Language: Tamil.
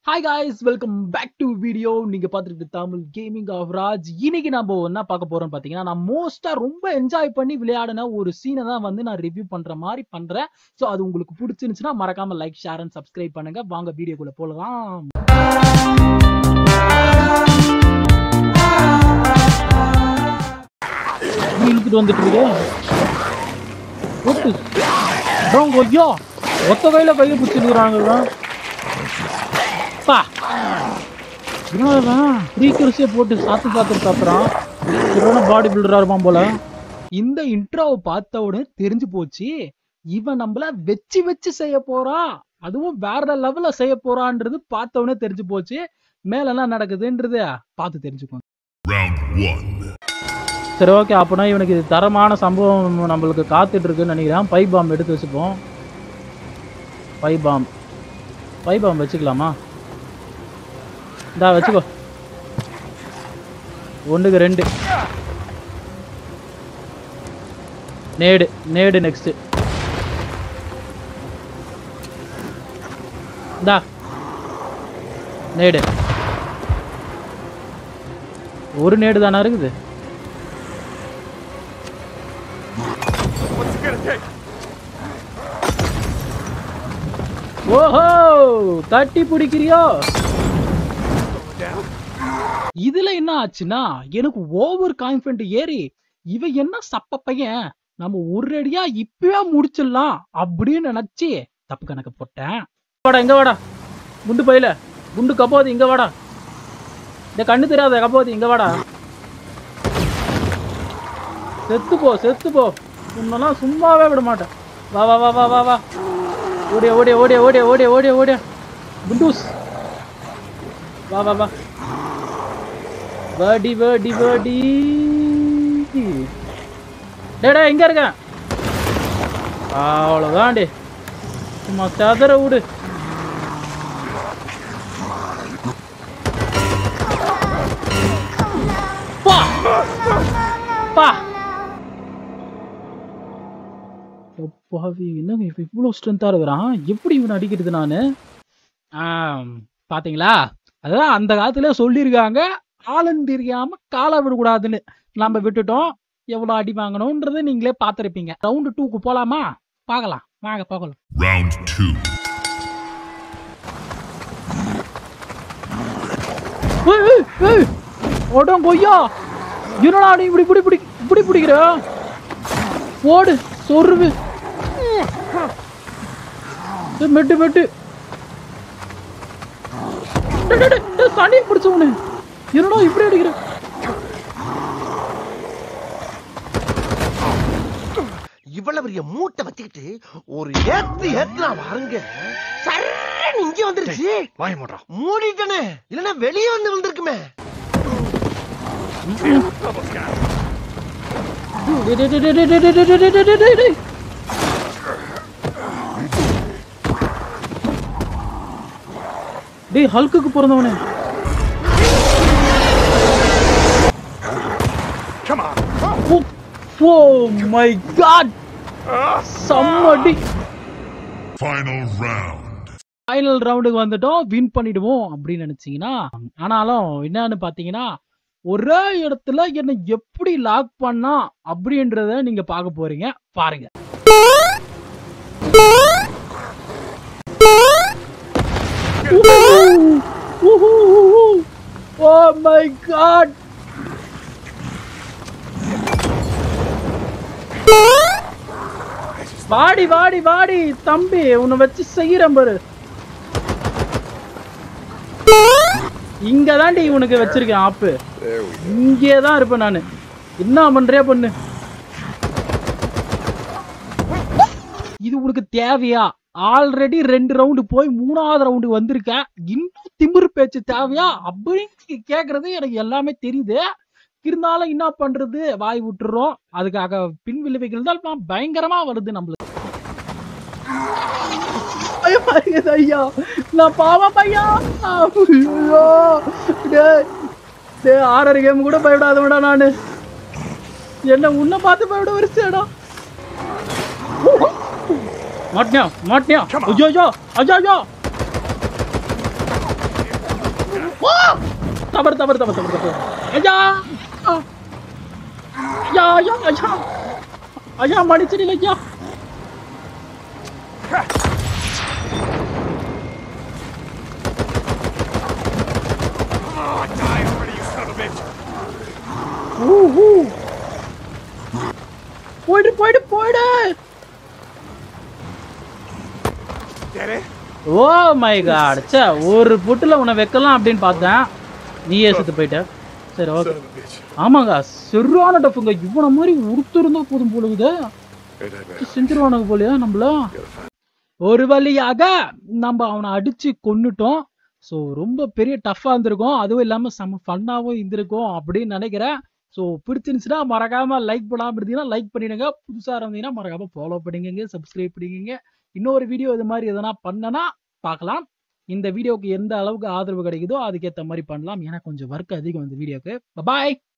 Hi guys welcome back to video நீங்க பார்த்துட்டு தமிழ் கேமிங் ஆஃப் ராஜ் இன்னைக்கு நம்ம என்ன பார்க்க போறோம் பாத்தீங்கன்னா நான் மோஸ்டா ரொம்ப என்ஜாய் பண்ணி விளையாடின ஒரு சீனை தான் வந்து நான் ரிவ்யூ பண்ற மாதிரி பண்றேன் ஸோ அது உங்களுக்கு பிடிச்சிருந்துச்சுன்னா மறக்காம லைக் ஷேர் அண்ட் சப்ஸ்கிரைப் பண்ணுங்க வாங்க வீடியோக்குள்ள போகலாம் இழுத்துட்டு வந்துட்டு இருக்கே ஓட்டு அப்புறம் கொஞ்சம் ஒத்த கையில கையில பிடிச்சிருக்கிறாங்க பா என்னதான் ஃப்ரீக்கரிசியை போட்டு சாத்து சாத்து சாப்பிட்றான் இவன பாடி பில்டரா இருப்பான் போல இந்த இன்ட்ரோவை பார்த்த உடனே தெரிஞ்சு போச்சு இவன் நம்மள வச்சு வச்சு செய்ய போறான் அதுவும் வேற லெவல்ல செய்ய போறான்றது பார்த்த உடனே தெரிஞ்சு போச்சு மேல என்ன நடக்குதுன்றது பார்த்து தெரிஞ்சுக்கோங்க Round one. சரி ஓகே அப்போனா இவனுக்கு இது தரமான சம்பவம் நம்மளுக்கு காத்துட்டு இருக்குன்னு நினைக்கிறேன் பை பாம் எடுத்து வச்சுப்போம் பை பாம் பை பாம் வச்சுக்கலாமா இந்தா வச்சுக்கோ ஒன்றுக்கு ரெண்டு நேடு நேடு நெக்ஸ்ட் இந்தா நேடு ஒரு நேடு தானே இருக்குது ஓஹோ தட்டி பிடிக்கிறியோ இதுல என்ன ஆச்சுன்னா எனக்கு ஓவர் கான்பிடன்ட் ஏறி இவ என்ன சப்ப பையன் நம்ம ஒரு அடியா இப்பவே முடிச்சிடலாம் அப்படின்னு நினைச்சு தப்பு கணக்கு போட்டேன் வாடா இங்க வாடா குண்டு பையில குண்டு கப்போது இங்க வாடா இந்த கண்ணு தெரியாத கப்போது இங்க வாடா செத்து போ செத்து போ உன்னெல்லாம் சும்மாவே விட மாட்டேன் வா வா வா வா வா வா ஓடியா ஓடியா ஓடியா ஓடியா ஓடியா ஓடியா ஓடியா குண்டூஸ் வா வா வா வேடி வேடி வேடி டேடா எங்க இருக்க அவ்வளோதான் டே சும்மா சதற விடு பா பா பாவி என்னங்க இப்போ இவ்வளோ ஸ்ட்ரென்த்தாக இருக்கிறான் எப்படி இவனை அடிக்கிறது நான் பார்த்தீங்களா அதான் அந்த காலத்துல சொல்லியிருக்காங்க ஆளுன்னு தெரியாம காலை விடக்கூடாதுன்னு நம்ம விட்டுட்டோம் எவ்வளோ அடி வாங்கணும்ன்றதை நீங்களே பார்த்துருப்பீங்க ரவுண்டு டூக்கு போகலாமா பார்க்கலாம் வாங்க பார்க்கலாம் Round two. ஏய், ஏய், ஏய், ஓடம் கொய்யா என்னடா நீ இப்படி இப்படி இப்படி இப்படி பிடிக்கிற ஓடு சொருவு ஏய், மெட்டு மெட்டு டேய், டேய், டேய், டேய், தண்ணி பிடிச்சவனு என்னடா இப்படி அடிக்கிற இவ்வளவு பெரிய மூட்டை வச்சுக்கிட்டு ஒரு ஏத்து ஏத்துனா வாருங்க சரண் இங்க வந்துருச்சு வாய மூடுறா மூடிட்டனே இல்லன்னா வெளியே வந்து வந்திருக்குமே டேய், டேய், டேய், டேய், டேய், டேய், டேய், டேய், டேய், டேய், டேய். டேய் ஹல்குக்கு பிறந்தவனே Come on. Oh my god சம்மடி Final round. ஃபைனல் ரவுண்டுக்கு வந்துட்டோம் வின் பண்ணிடுவோம் அப்படின்னு நினைச்சீங்கன்னா ஆனாலும் என்னன்னு பாத்தீங்கன்னா ஒரே இடத்துல என்னை எப்படி லாக் பண்ணா அப்படின்றத நீங்க பார்க்க போறீங்க பாருங்க ஓ மை காட் வாடி வாடி வாடி தம்பி உன்னை வச்சு செய்யறேன் பாரு இங்க தாண்டி உனக்கு வச்சிருக்கேன் ஆப்பு இங்கே தான் இருப்பேன் நானு என்ன பண்றியா பொண்ணு இது உனக்கு தேவையா ஆல்ரெடி ரெண்டு ரவுண்டு போய் மூணாவது ரவுண்டு வந்திருக்க இன்னும் திமிரு பேச்சு தேவையா அப்படின்னு கேக்குறது எனக்கு எல்லாமே தெரியுது இருந்தாலும் என்ன பண்றது வாய் விட்டுறோம் அதுக்காக பின் விளைவுகள் தான் பயங்கரமா வருது நம்மளுக்கு பயமா இருக்குது ஐயா நான் பாவம் ஐயா ஐயோ டேய் டேய் ஆறரை கேம் கூட பயப்படாதவடா நானு என்ன உன்னை பார்த்து பயப்பட வரிசைடா மாட்டியா மாட்டியா ஐயோ ஐயோ ஐயோ ஐயோ தவறு தவறு தவறு தவறு தவறு ஐயா ஆ. ஐயா ஐயா ஐயா ஐயா மன்னிச்சிடுங்க ஐயா ஊ, ஊ. போயிடு போயிடு போயிடு ஓ மை காட் சே ஒரு புட்டுல உன்னை வைக்கலாம் அப்படின்னு பார்த்தேன் நீயே செத்து போயிட்ட சரி ஓகே ஆமாங்க சரியான டஃப்புங்க இவனை மாதிரி உடுத்திருந்தா போதும் போலுகுது செஞ்சிருவானுங்க போலயா நம்மள ஒரு வழியாக நம்ம அவனை அடிச்சு கொன்னுட்டோம் ஸோ ரொம்ப பெரிய டஃப்பாக இருந்திருக்கும் அதுவும் இல்லாமல் செம்ம ஃபன்னாகவும் இருந்திருக்கும் அப்படின்னு நினைக்கிறேன் ஸோ பிடிச்சிருந்துச்சுன்னா மறக்காம லைக் பண்ணாமல் இருந்தீங்கன்னா லைக் பண்ணிடுங்க புதுசாக இருந்தீங்கன்னா மறக்காம ஃபாலோ பண்ணிக்கங்க சப்ஸ்கிரைப் பண்ணிக்கங்க இன்னொரு வீடியோ இது மாதிரி எதனா பண்ணனா பார்க்கலாம் இந்த வீடியோக்கு எந்த அளவுக்கு ஆதரவு கிடைக்குதோ அதுக்கேற்ற மாதிரி பண்ணலாம் ஏன்னா கொஞ்சம் ஒர்க் அதிகம் இந்த வீடியோக்கு பாய்